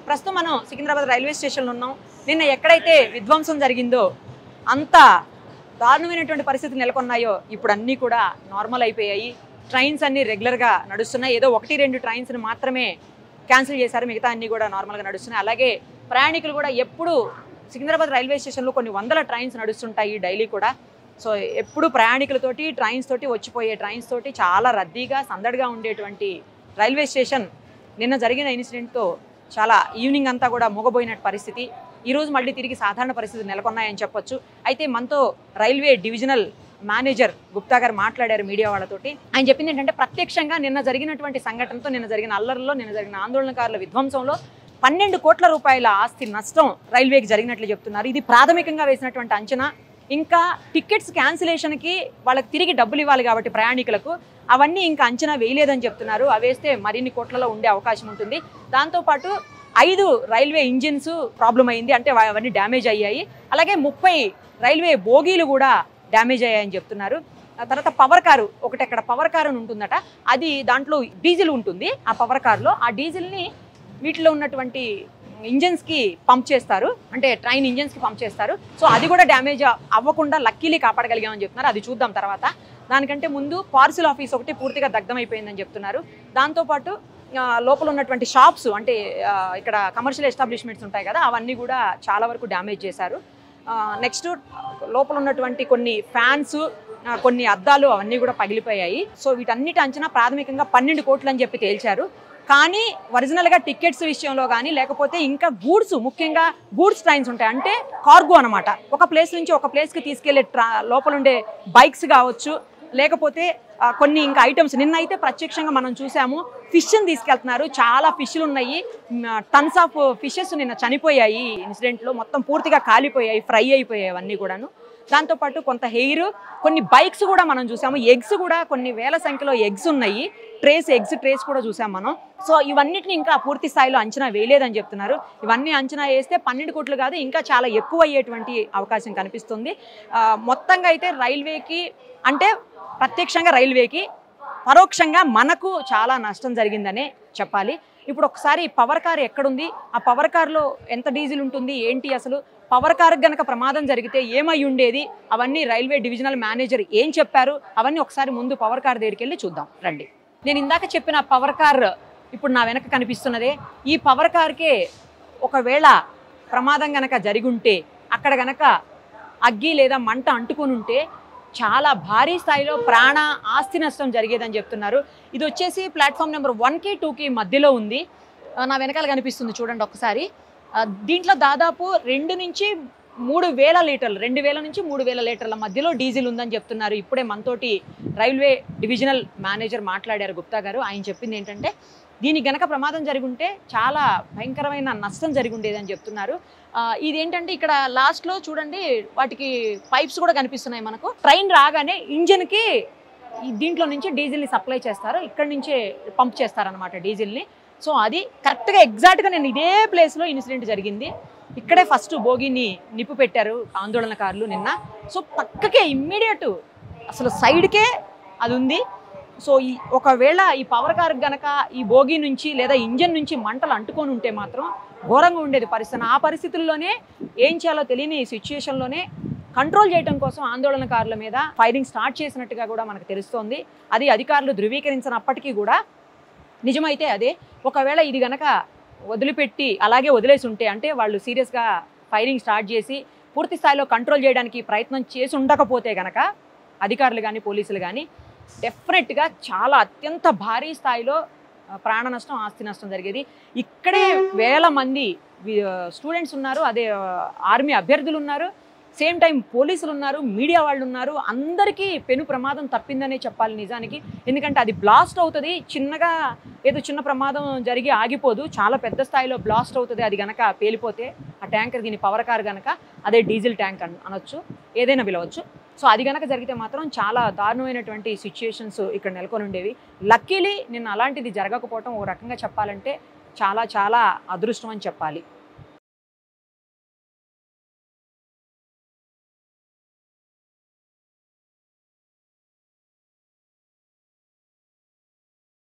ప్రస్తుతం మనం సికింద్రాబాద్ రైల్వే స్టేషన్లో ఉన్నాం నిన్న ఎక్కడైతే విధ్వంసం జరిగిందో అంత దారుణమైనటువంటి పరిస్థితులు నెలకొన్నాయో ఇప్పుడు అన్నీ కూడా నార్మల్ అయిపోయాయి ట్రైన్స్ అన్నీ రెగ్యులర్గా నడుస్తున్నాయి ఏదో ఒకటి రెండు ట్రైన్స్ని మాత్రమే క్యాన్సిల్ చేశారు మిగతా అన్నీ కూడా నార్మల్గా నడుస్తున్నాయి అలాగే ప్రయాణికులు కూడా ఎప్పుడు సికింద్రాబాద్ రైల్వే స్టేషన్లో కొన్ని వందల ట్రైన్స్ నడుస్తుంటాయి డైలీ కూడా సో ఎప్పుడు ప్రయాణికులతోటి ట్రైన్స్ తోటి వచ్చిపోయే ట్రైన్స్ తోటి చాలా రద్దీగా సందడిగా ఉండేటువంటి రైల్వే స్టేషన్ నిన్న జరిగిన ఇన్సిడెంట్తో చాలా ఈవినింగ్ అంతా కూడా మూగబోయిన పరిస్థితి ఈ రోజు మళ్ళీ తిరిగి సాధారణ పరిస్థితులు నెలకొన్నాయని చెప్పొచ్చు అయితే మనతో రైల్వే డివిజనల్ మేనేజర్ గుప్తా గారు మాట్లాడారు మీడియా వాళ్ళతోటి ఆయన చెప్పింది ఏంటంటే ప్రత్యక్షంగా నిన్న జరిగినటువంటి సంఘటనతో నిన్న జరిగిన అల్లర్లో నిన్న జరిగిన ఆందోళనకారుల విధ్వంసంలో పన్నెండు కోట్ల రూపాయల ఆస్తి నష్టం రైల్వేకి జరిగినట్లు చెప్తున్నారు ఇది ప్రాథమికంగా వేసినటువంటి అంచనా ఇంకా టికెట్స్ క్యాన్సిలేషన్కి వాళ్ళకి తిరిగి డబ్బులు ఇవ్వాలి కాబట్టి ప్రయాణికులకు అవన్నీ ఇంకా అంచనా వేయలేదని చెప్తున్నారు అవి వేస్తే మరిన్ని కోట్లలో ఉండే అవకాశం ఉంటుంది దాంతోపాటు ఐదు రైల్వే ఇంజిన్స్ ప్రాబ్లం అయింది అంటే వా- అవన్నీ డ్యామేజ్ అయ్యాయి అలాగే ముప్పై రైల్వే బోగీలు కూడా డ్యామేజ్ అయ్యాయని చెప్తున్నారు ఆ తర్వాత పవర్ కారు ఒకటి అక్కడ పవర్ కారు అని ఉంటుందట అది దాంట్లో డీజిల్ ఉంటుంది ఆ పవర్ కారులో ఆ డీజిల్ని వీటిలో ఉన్నటువంటి ఇంజన్స్కి పంప్ చేస్తారు అంటే ట్రైన్ ఇంజన్స్కి పంప్ చేస్తారు సో అది కూడా డ్యామేజ్ అవ్వకుండా లక్కీలీ కాపాడగలిగామని చెప్తున్నారు అది చూద్దాం తర్వాత దానికంటే ముందు పార్సిల్ ఆఫీస్ ఒకటి పూర్తిగా దగ్ధమైపోయిందని చెప్తున్నారు దాంతోపాటు ఆ, లోపల ఉన్నటువంటి షాప్స్ అంటే ఆ, ఇక్కడ కమర్షియల్ ఎస్టాబ్లిష్మెంట్స్ ఉంటాయి కదా అవన్నీ కూడా చాలా వరకు డ్యామేజ్ చేశారు నెక్స్ట్ లోపల ఉన్నటువంటి కొన్ని ఫ్యాన్స్ కొన్ని అద్దాలు అవన్నీ కూడా పగిలిపోయాయి సో వీటన్నిటి అంచనా ప్రాథమికంగా పన్నెండు కోట్లు అని చెప్పి తేల్చారు కానీ ఒరిజినల్గా టికెట్స్ విషయంలో కానీ లేకపోతే ఇంకా గూడ్స్ ముఖ్యంగా గూడ్స్ ట్రైన్స్ ఉంటాయి అంటే కార్గో అనమాట ఒక ప్లేస్ నుంచి ఒక ప్లేస్కి తీసుకెళ్లే ట్రా లోపల ఉండే బైక్స్ కావచ్చు లేకపోతే ఆ, కొన్ని ఇంకా ఐటమ్స్ నిన్న అయితే ప్రత్యక్షంగా మనం చూసాము ఫిష్ని తీసుకెళ్తున్నారు చాలా ఫిష్లు ఉన్నాయి టన్స్ ఆఫ్ ఫిషెస్ నిన్న చనిపోయాయి ఇన్సిడెంట్లో మొత్తం పూర్తిగా కాలిపోయాయి ఫ్రై అయిపోయాయి అవన్నీ కూడాను దాంతోపాటు కొంత హెయిర్ కొన్ని బైక్స్ కూడా మనం చూసాము ఎగ్స్ కూడా కొన్ని వేల సంఖ్యలో ఎగ్స్ ఉన్నాయి ట్రేస్ ఎగ్స్ ట్రేస్ కూడా చూసాం మనం సో ఇవన్నిటిని ఇంకా పూర్తి స్థాయిలో అంచనా వేయలేదని చెప్తున్నారు ఇవన్నీ అంచనా వేస్తే పన్నెండు కోట్లు కాదు ఇంకా చాలా ఎక్కువ అయ్యేటువంటి అవకాశం కనిపిస్తుంది ఆ, మొత్తంగా అయితే రైల్వేకి అంటే ప్రత్యక్షంగా రైల్వేకి పరోక్షంగా మనకు చాలా నష్టం జరిగిందనే చెప్పాలి ఇప్పుడు ఒకసారి పవర్ కార్ ఎక్కడుంది ఆ పవర్ కార్లో ఎంత డీజిల్ ఉంటుంది ఏంటి అసలు పవర్ కార్ గనక ప్రమాదం జరిగితే ఏమై ఉండేది అవన్నీ రైల్వే డివిజనల్ మేనేజర్ ఏం చెప్పారు అవన్నీ ఒకసారి ముందు పవర్ కార్ దగ్గరికి వెళ్ళి చూద్దాం రండి నేను ఇందాక చెప్పిన పవర్ కార్ ఇప్పుడు నా వెనక కనిపిస్తున్నదే ఈ పవర్ కార్కే ఒకవేళ ప్రమాదం గనక జరిగుంటే అక్కడ గనక అగ్గి లేదా మంట అంటుకొని ఉంటే చాలా భారీ స్థాయిలో ప్రాణ ఆస్తి నష్టం జరిగేదని చెప్తున్నారు ఇది వచ్చేసి ప్లాట్ఫామ్ నెంబర్ వన్కి టూకి మధ్యలో ఉంది ఆ, నా వెనకాల కనిపిస్తుంది చూడండి ఒకసారి ఆ, దీంట్లో దాదాపు రెండు నుంచి మూడు వేల లీటర్లు రెండు వేల నుంచి మూడు వేల లీటర్ల మధ్యలో డీజిల్ ఉందని చెప్తున్నారు ఇప్పుడే మనతోటి రైల్వే డివిజనల్ మేనేజర్ మాట్లాడారు గుప్తా గారు ఆయన చెప్పింది ఏంటంటే దీనికి గనక ప్రమాదం జరుగుంటే చాలా భయంకరమైన నష్టం జరిగి ఉండేదని చెప్తున్నారు ఆ, ఇదేంటంటే ఇక్కడ లాస్ట్లో చూడండి వాటికి పైప్స్ కూడా కనిపిస్తున్నాయి మనకు ట్రైన్ రాగానే ఇంజన్కి ఈ దీంట్లో నుంచి డీజిల్ని సప్లై చేస్తారు ఇక్కడ నుంచే పంప్ చేస్తారనమాట డీజిల్ని సో అది కరెక్ట్గా ఎగ్జాక్ట్గా నేను ఇదే ప్లేస్లో ఇన్సిడెంట్ జరిగింది ఇక్కడే ఫస్ట్ భోగిని నిప్పు పెట్టారు ఆందోళనకారులు నిన్న సో పక్కకే ఇమ్మీడియట్ అసలు సైడ్కే అది ఉంది సో ఈ ఒకవేళ ఈ పవర్ కార్ గనక ఈ భోగి నుంచి లేదా ఇంజన్ నుంచి మంటలు అంటుకొని ఉంటే మాత్రం ఘోరంగా ఉండేది పరిస్థితి ఆ పరిస్థితుల్లోనే ఏం చేయాలో తెలియని ఈ సిచ్యుయేషన్లోనే కంట్రోల్ చేయడం కోసం ఆందోళనకారుల మీద ఫైరింగ్ స్టార్ట్ చేసినట్టుగా కూడా మనకు తెలుస్తోంది అది అధికారులు ధృవీకరించినప్పటికీ కూడా నిజమైతే అదే ఒకవేళ ఇది గనక వదిలిపెట్టి అలాగే వదిలేసి ఉంటే అంటే వాళ్ళు సీరియస్గా ఫైరింగ్ స్టార్ట్ చేసి పూర్తి స్థాయిలో కంట్రోల్ చేయడానికి ప్రయత్నం చేసి ఉండకపోతే గనక అధికారులు కానీ పోలీసులు కానీ డెఫినెట్గా చాలా అత్యంత భారీ స్థాయిలో ఆ, ప్రాణ నష్టం ఆస్తి నష్టం జరిగేది ఇక్కడే వేల మంది స్టూడెంట్స్ ఉన్నారు అదే ఆర్మీ అభ్యర్థులు ఉన్నారు సేమ్ టైం పోలీసులు ఉన్నారు మీడియా వాళ్ళు ఉన్నారు అందరికీ పెను ప్రమాదం తప్పిందనే చెప్పాలి నిజానికి ఎందుకంటే అది బ్లాస్ట్ అవుతుంది చిన్నగా ఏదో చిన్న ప్రమాదం జరిగి ఆగిపోదు చాలా పెద్ద స్థాయిలో బ్లాస్ట్ అవుతుంది అది గనక పేలిపోతే ఆ ట్యాంకర్ దీని పవర్ కార్ గనక అదే డీజిల్ ట్యాంక్ అన్ అనొచ్చు ఏదైనా పిలవచ్చు సో అది గనక జరిగితే మాత్రం చాలా దారుణమైనటువంటి సిచ్యుయేషన్స్ ఇక్కడ నెలకొని ఉండేవి లక్కీలీ నిన్న అలాంటిది జరగకపోవటం ఓ రకంగా చెప్పాలంటే చాలా చాలా అదృష్టం అని చెప్పాలి